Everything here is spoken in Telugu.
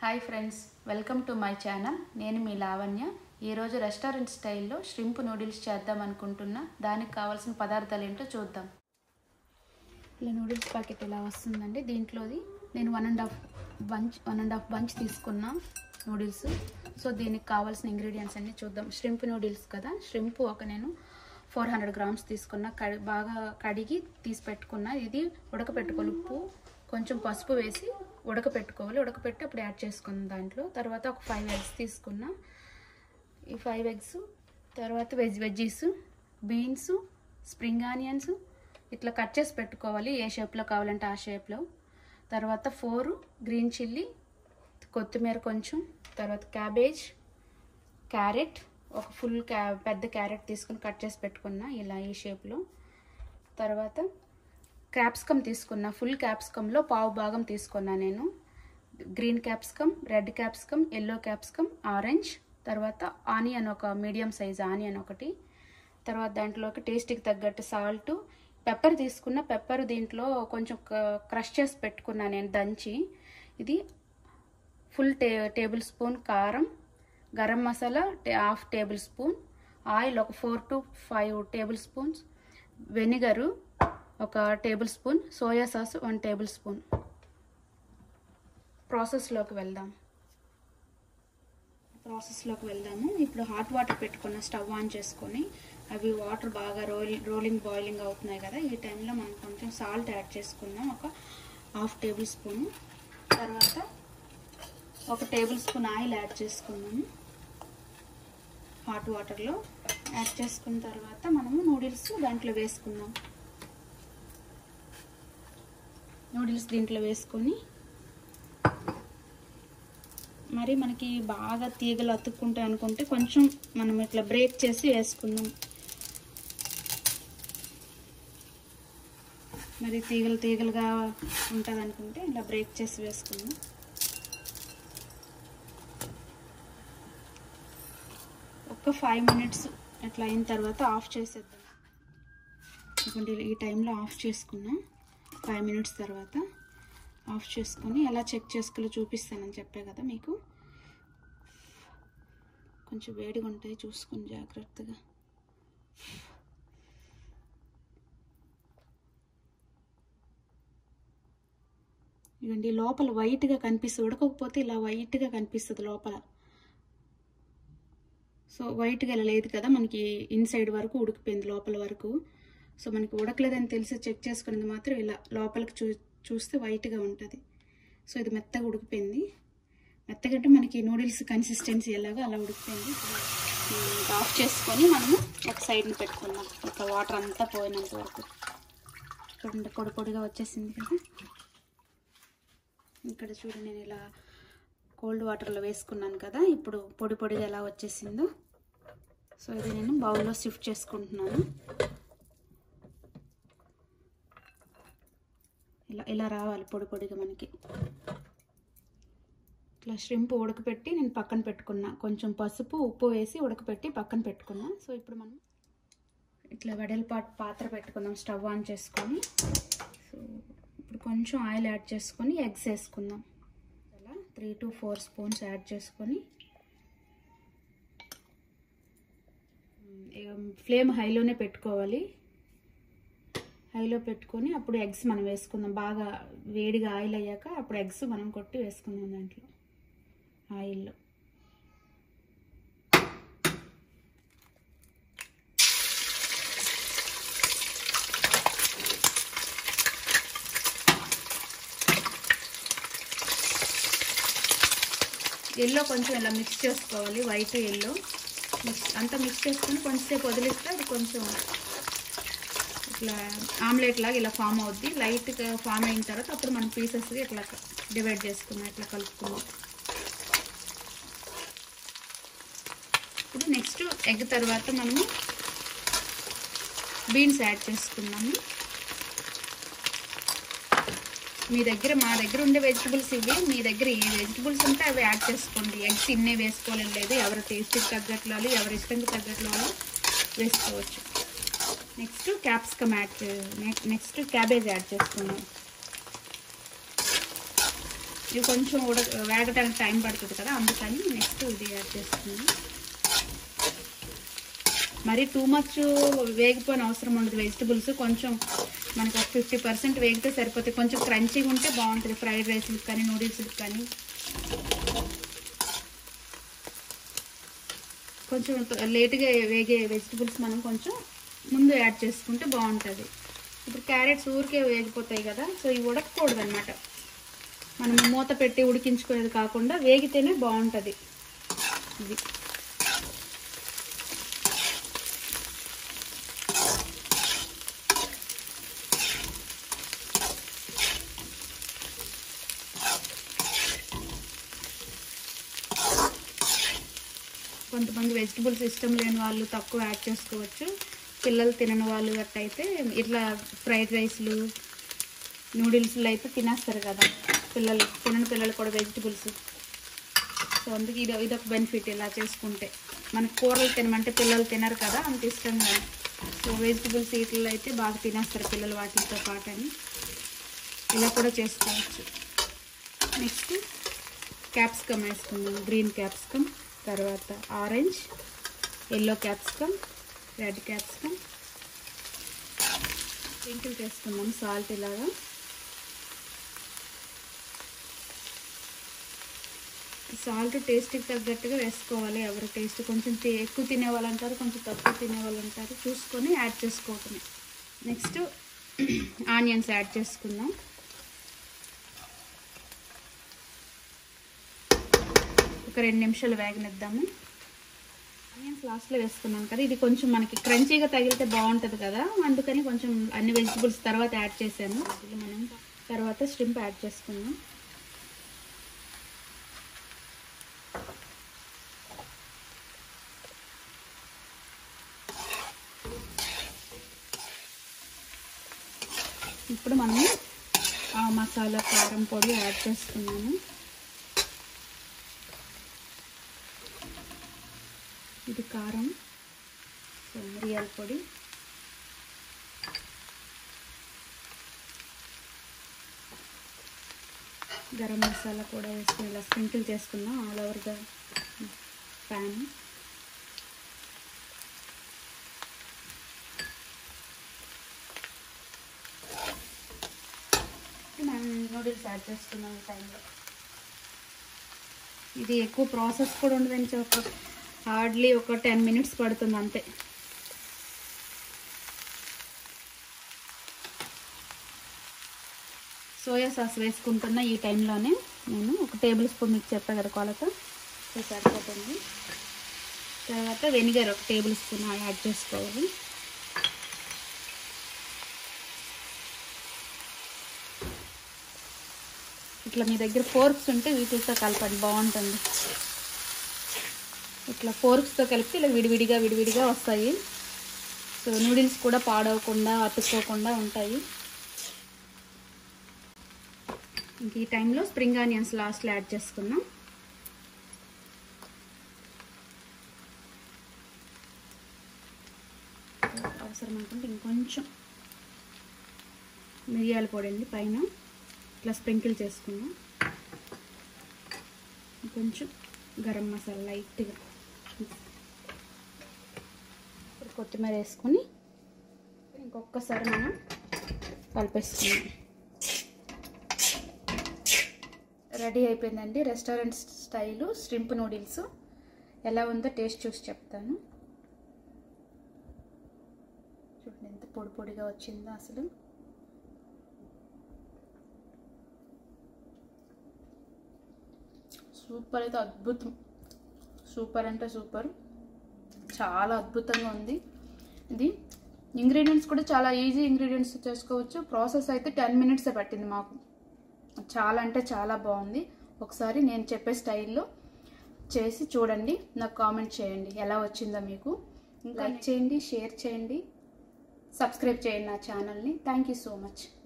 hi friends welcome to my channel నేను మీ లావణ్య ఈరోజు రెస్టారెంట్ స్టైల్లో ష్రింప్ నూడిల్స్ చేద్దాం అనుకుంటున్నా దానికి కావాల్సిన పదార్థాలు ఏంటో చూద్దాం ఇలా నూడిల్స్ ప్యాకెట్ ఇలా వస్తుందండి దీంట్లోది నేను one and half bunch one and half bunch తీసుకున్నా నూడిల్స్ సో దీనికి కావాల్సిన ఇంగ్రీడియంట్స్ అన్నీ చూద్దాం ష్రింప్ నూడిల్స్ కదా ష్రింప్ ఒక నేను ఫోర్ హండ్రెడ్ గ్రామ్స్ తీసుకున్నా కడి బాగా కడిగి తీసి పెట్టుకున్నా ఇది ఉడకపెట్టుకోవాలి ఉప్పు కొంచెం పసుపు వేసి ఉడకపెట్టుకోవాలి ఉడకపెట్టి అప్పుడు యాడ్ చేసుకున్నాం దాంట్లో తర్వాత ఒక ఫైవ్ ఎగ్స్ తీసుకున్నా ఈ ఫైవ్ ఎగ్స్ తర్వాత veg veggies beans spring onions ఇట్లా కట్ చేసి పెట్టుకోవాలి ఏ షేప్లో కావాలంటే ఆ షేప్లో తర్వాత ఫోర్ గ్రీన్ చిల్లీ కొత్తిమీర కొంచెం తర్వాత క్యాబేజ్ క్యారెట్ ఒక ఫుల్ క్యా పెద్ద క్యారెట్ తీసుకుని కట్ చేసి పెట్టుకున్నా ఇలా ఈ షేప్లో తర్వాత క్యాప్సికమ్ తీసుకున్నా ఫుల్ క్యాప్సికంలో పావు భాగం తీసుకున్నా నేను green capsicum red capsicum yellow capsicum orange తర్వాత ఆనియన్ ఒక మీడియం సైజ్ ఆనియన్ ఒకటి తర్వాత దాంట్లోకి టేస్ట్కి తగ్గట్టు సాల్ట్ పెప్పర్ తీసుకున్న పెప్పర్ దీంట్లో కొంచెం క్రష్ చేసి పెట్టుకున్నా నేను దంచి ఇది ఫుల్ టే టేబుల్ స్పూన్ కారం garam masala half table spoon oil ఒక four to five table spoons vinegar ఒక table spoon soya sauce one table spoon ప్రాసెస్లోకి వెళ్దాం ప్రాసెస్లోకి వెళ్దాము ఇప్పుడు హాట్ వాటర్ పెట్టుకున్న స్టవ్ ఆన్ చేసుకొని అవి వాటర్ బాగా రోల్ రోలింగ్ బాయిలింగ్ అవుతున్నాయి కదా ఈ టైంలో మనం కొంచెం సాల్ట్ యాడ్ చేసుకుందాం ఒక హాఫ్ టేబుల్ స్పూన్ తర్వాత ఒక టేబుల్ స్పూన్ ఆయిల్ యాడ్ చేసుకున్నాము హాట్ వాటర్లో యాడ్ చేసుకున్న తర్వాత మనము నూడిల్స్ దాంట్లో వేసుకుందాం నూడిల్స్ దీంట్లో వేసుకొని మరి మనకి బాగా తీగలు అతుక్కుంటాయి అనుకుంటే కొంచెం మనం ఇట్లా బ్రేక్ చేసి వేసుకుందాం మరి తీగలు తీగలుగా ఉంటుంది అనుకుంటే ఇలా బ్రేక్ చేసి వేసుకుందాం ఒక ఫైవ్ మినిట్స్ అట్లా అయిన తర్వాత ఆఫ్ చేసేద్దాం ఇటువంటి ఈ టైంలో ఆఫ్ చేసుకున్నాం ఫైవ్ మినిట్స్ తర్వాత ఆఫ్ చేసుకొని ఎలా చెక్ చేసుకోవాలో చూపిస్తానని చెప్పే కదా మీకు కొంచెం వేడిగా ఉంటాయి చూసుకొని జాగ్రత్తగా ఇవ్వండి లోపల వైట్గా కనిపిస్తుంది ఉడకకపోతే ఇలా వైట్గా కనిపిస్తుంది లోపల సో వైట్గా ఇలా లేదు కదా మనకి ఇన్సైడ్ వరకు ఉడికిపోయింది లోపల వరకు సో మనకి ఉడకలేదని తెలిసి చెక్ చేసుకునేది మాత్రం ఇలా లోపలికి చూ చూస్తే వైట్గా ఉంటుంది సో ఇది మెత్తగా ఉడికిపోయింది మెత్తగంటే మనకి నూడిల్స్ కన్సిస్టెన్సీ ఎలాగో అలా ఉడికిపోయింది ఆఫ్ చేసుకొని మనము ఒక సైడ్ని పెట్టుకుందాం ఇక వాటర్ అంతా పోయినంత వరకు చూడండి పొడి పొడిగా వచ్చేసింది కదా ఇక్కడ చూడండి నేను ఇలా కోల్డ్ వాటర్లో వేసుకున్నాను కదా ఇప్పుడు పొడి పొడిగా ఎలా వచ్చేసిందో సో ఇది నేను బౌల్లో షిఫ్ట్ చేసుకుంటున్నాను ఇలా ఇలా రావాలి పొడి పొడిగా మనకి ఇట్లా ష్రింప్ ఉడకపెట్టి నేను పక్కన పెట్టుకున్నా కొంచెం పసుపు ఉప్పు వేసి ఉడకపెట్టి పక్కన పెట్టుకున్నా సో ఇప్పుడు మనం ఇట్లా వెడల్పాటు పాత్ర పెట్టుకుందాం స్టవ్ ఆన్ చేసుకొని సో ఇప్పుడు కొంచెం ఆయిల్ యాడ్ చేసుకొని ఎగ్స్ వేసుకుందాం అలా three to four spoons add చేసుకొని ఫ్లేమ్ హైలోనే పెట్టుకోవాలి హైలో పెట్టుకొని అప్పుడు ఎగ్స్ మనం వేసుకుందాం బాగా వేడిగా ఆయిల్ అయ్యాక అప్పుడు ఎగ్స్ మనం కొట్టి వేసుకుందాం దాంట్లో ఆయిల్లో ఎల్లో కొంచెం ఇలా మిక్స్ చేసుకోవాలి వైట్ ఎల్లో మిక్స్ అంతా మిక్స్ చేసుకొని కొంచెంసేపు వదిలిస్తే అది కొంచెం ఇట్లా ఆమ్లెట్ లాగా ఇలా ఫామ్ అవుద్ది లైట్గా ఫామ్ అయిన తర్వాత అప్పుడు మనం పీసెస్గా ఇట్లా డివైడ్ చేసుకున్నాం ఇట్లా కలుపుకున్నాం ఇప్పుడు నెక్స్ట్ ఎగ్ తర్వాత మనము బీన్స్ యాడ్ చేసుకున్నాము మీ దగ్గర మా దగ్గర ఉండే వెజిటబుల్స్ ఇవి మీ దగ్గర ఏ వెజిటబుల్స్ ఉంటే అవి యాడ్ చేసుకోండి ఎగ్స్ ఇన్నే వేసుకోవాలని లేదు ఎవరి టేస్ట్కి తగ్గట్లో ఎవరి ఇష్టంకి తగ్గట్లో వేసుకోవచ్చు next capsicum add next cabbage add చేసుకున్నాం ఇవి కొంచెం ఉడ వేగటానికి టైం పడుతుంది కదా అందుకని నెక్స్ట్ ఇది యాడ్ చేస్తున్నాను మరి టూ మచ్ వేగిపోయిన అవసరం ఉండదు వెజిటబుల్స్ కొంచెం మనకు ఒక ఫిఫ్టీ పర్సెంట్ వేగితే సరిపోతుంది కొంచెం క్రంచీగా ఉంటే బాగుంటుంది ఫ్రైడ్ రైస్కి కానీ నూడిల్స్కి కానీ కొంచెం లేట్గా వేగే వెజిటబుల్స్ మనం కొంచెం ముందు యాడ్ చేసుకుంటే బాగుంటుంది ఇప్పుడు క్యారెట్స్ ఊరికే వేగిపోతాయి కదా సో ఇవి ఉడకకూడదు అనమాట మనం మూత పెట్టి ఉడికించుకునేది కాకుండా వేగితేనే బాగుంటుంది ఇది కొంతమంది వెజిటబుల్స్ ఇష్టం లేని వాళ్ళు తక్కువ యాడ్ చేసుకోవచ్చు పిల్లలు తినని వాళ్ళు గట్ట అయితే ఇట్లా ఫ్రైడ్ రైస్లు నూడిల్స్లు అయితే తినేస్తారు కదా పిల్లలు తినని పిల్లలు కూడా వెజిటబుల్స్ సో అందుకే ఇది ఇది ఒక బెనిఫిట్ ఇలా చేసుకుంటే మనకి కూరలు తినమంటే పిల్లలు తినరు కదా అంత ఇష్టంగా సో వెజిటబుల్స్ వీటిల్లో అయితే బాగా తినేస్తారు పిల్లలు వాటితో పాటు అని ఇలా కూడా చేసుకోవచ్చు నెక్స్ట్ క్యాప్సికమ్ వేసుకుందాం గ్రీన్ క్యాప్సికమ్ తర్వాత orange yellow capsicum red capsicum sprinkle చేసుకుందాం సాల్ట్ ఇలాగా సాల్ట్ టేస్ట్కి తగ్గట్టుగా వేసుకోవాలి ఎవరి టేస్ట్ కొంచెం తే- ఎక్కువ తినేవాళ్ళు అంటారు కొంచెం తక్కువ తినేవాళ్ళు అంటారు చూసుకొని యాడ్ చేసుకోవటమే నెక్స్ట్ ఆనియన్స్ యాడ్ చేసుకుందాం ఒక రెండు నిమిషాలు వేగనిద్దాము ఆనియన్స్ లాస్ట్లో వేసుకున్నాం కదా ఇది కొంచెం మనకి క్రంచీగా తగిలితే బాగుంటుంది కదా అందుకని కొంచెం అన్ని వెజిటబుల్స్ తర్వాత యాడ్ చేశాను ఇది మనం తర్వాత స్ట్రింప్ యాడ్ చేసుకుందాం ఇప్పుడు మనం ఆ మసాలా కారం పొడి యాడ్ చేసుకున్నాము ఇది కారం సో మిరియాల పొడి గరం మసాలా కూడా వేసుకుని ఇలా స్ప్రింకిల్ చేసుకున్నాం ఆల్ ఓవర్ ద ప్యాన్ మనం నూడిల్స్ యాడ్ చేసుకున్నాం ఈ టైంలో ఇది ఎక్కువ ప్రాసెస్ కూడా ఉండదని ఒక హార్డ్లీ ఒక టెన్ మినిట్స్ పడుతుంది అంతే సోయా సాస్ వేసుకుంటున్న ఈ టైంలోనే నేను ఒక టేబుల్ స్పూన్ మీకు చెప్పా కదా కొలత సో సరిపోతుంది తర్వాత వెనిగర్ ఒక టేబుల్ స్పూన్ యాడ్ చేసుకోవాలి ఇట్లా మీ దగ్గర ఫోర్క్స్ ఉంటే వీటితో కలపండి బాగుంటుంది ఇట్లా ఫోర్క్స్తో కలిపి ఇలా విడివిడిగా విడివిడిగా వస్తాయి సో నూడిల్స్ కూడా పాడవకుండా అతుక్కోకుండా ఉంటాయి ఇంక ఈ టైంలో స్ప్రింగ్ ఆనియన్స్ లాస్ట్లో యాడ్ చేసుకుందాం అవసరం అనుకుంటే ఇంకొంచెం మిరియాల పొడి అండి పైన ఇట్లా స్ప్రింకిల్ చేసుకుందాం కొంచెం గరం మసాలా లైట్గా ఇప్పుడు కొత్తిమీర వేసుకొని ఇంకొకసారి మనం కలిపేసుకుందాం రెడీ అయిపోయిందండి రెస్టారెంట్ స్టైలు స్ట్రింప్ నూడిల్స్ ఎలా ఉందో టేస్ట్ చూసి చెప్తాను చూడండి ఎంత పొడి పొడిగా వచ్చిందో అసలు సూపర్ అయితే అద్భుతం సూపర్ అంటే సూపర్ చాలా అద్భుతంగా ఉంది ఇది ఇంగ్రీడియంట్స్ కూడా చాలా ఈజీ ఇంగ్రీడియంట్స్ చేసుకోవచ్చు ప్రాసెస్ అయితే టెన్ మినిట్స్ పట్టింది మాకు చాలా అంటే చాలా బాగుంది ఒకసారి నేను చెప్పే స్టైల్లో చేసి చూడండి నాకు కామెంట్ చేయండి ఎలా వచ్చిందో మీకు లైక్ చేయండి షేర్ చేయండి సబ్స్క్రైబ్ చేయండి నా ఛానల్ని థ్యాంక్ యూ సో మచ్